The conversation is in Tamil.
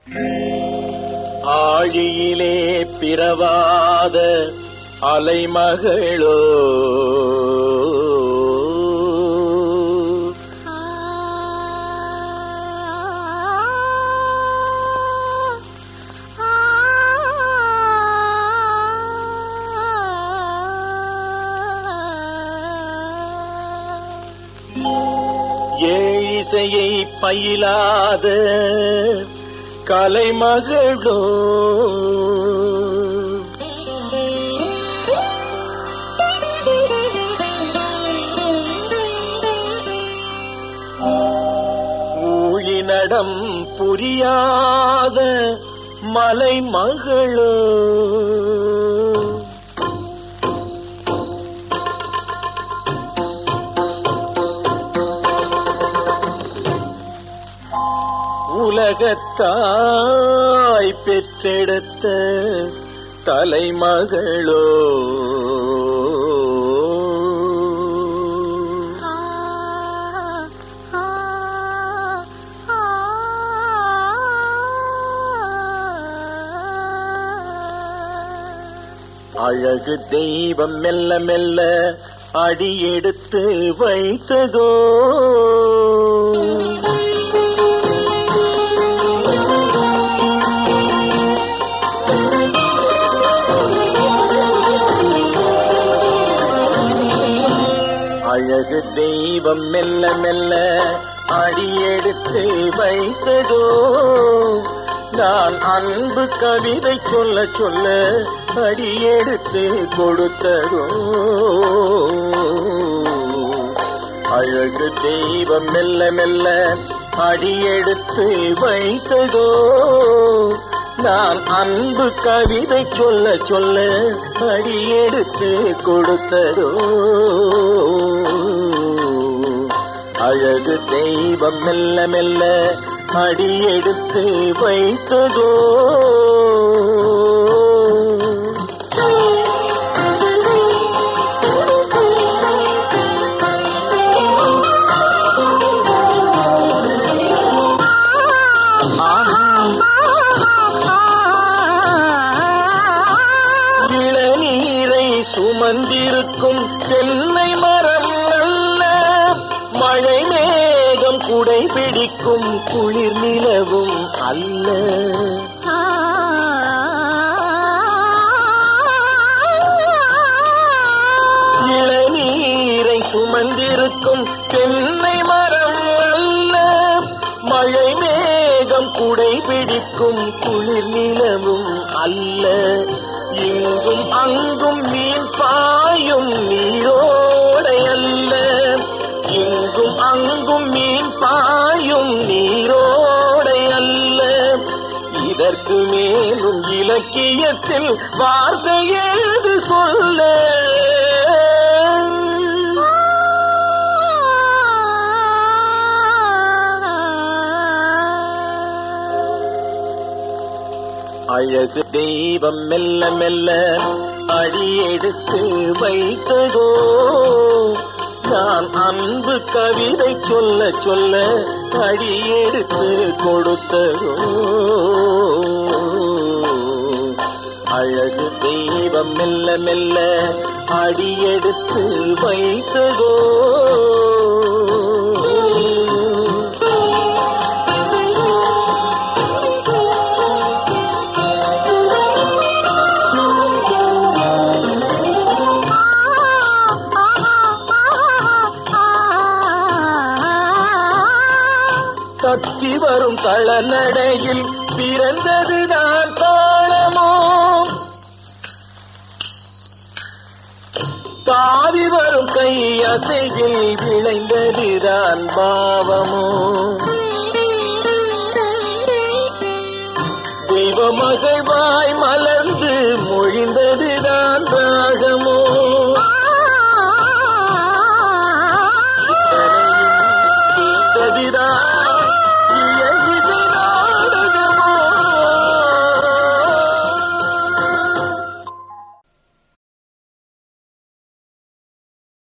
ஆழியிலே பிறவாத அலைமகளோ ஏழிசையை பயிலாத கலைமகளோ ஊழினடம் புரியாத மலைமகளோ உலகத்தாய் பெற்றெடுத்த தலைமகளோ அழகு தெய்வம் மெல்ல மெல்ல அடியெடுத்து வைத்ததோ அழகு தெய்வம் மெல்ல மெல்ல அடியெடுத்து வைத்ததோ நான் அன்பு கவிதை சொல்ல சொல்ல அடியெடுத்து கொடுத்ததோ அழகு தெய்வம் மெல்ல மெல்ல அடியெடுத்து வைத்ததோ நான் அன்பு கவிதை சொல்ல சொல்ல அடியெடுத்து கொடுத்ததோ அழகு தெய்வம் மெல்ல மெல்ல அடியெடுத்து வைத்ததோ இளநீரை சுமந்திருக்கும் தென்னை மரம் அல்ல மழை மேகம் குடை பிடிக்கும் குளிர் நிலவும் அல்ல இளநீரை சுமந்திருக்கும் தென்னை மரம் அல்ல மழை மேகம் குடை பிடிக்கும் குளிர் நிலவும் அல்ல இங்கும் அங்கும் மீன் பாயும் நீரோடை அல்ல இங்கும் அங்கும் மீன் பாயும் நீரோடை அல்ல இதற்கு மேலும் இலக்கியத்தில் வார்த்தை ஏது சொல்ல அழகு தெய்வம் மெல்ல மெல்ல அடியெடுத்து வைத்ததோ நான் அன்பு கவிதை சொல்ல சொல்ல அடியெடுத்து கொடுத்ததோ அழகு தெய்வம் மெல்ல மெல்ல அடியெடுத்து வைத்ததோ தத்தி வரும் களநடையில் பிறந்தது நான் தாளமோ தாவி வரும் கை அசையில் விளைந்ததுதான் பாவமோ தெய்வ மகிழ்வாய் மலர்ந்து மொழிந்ததுதான் ராகமோ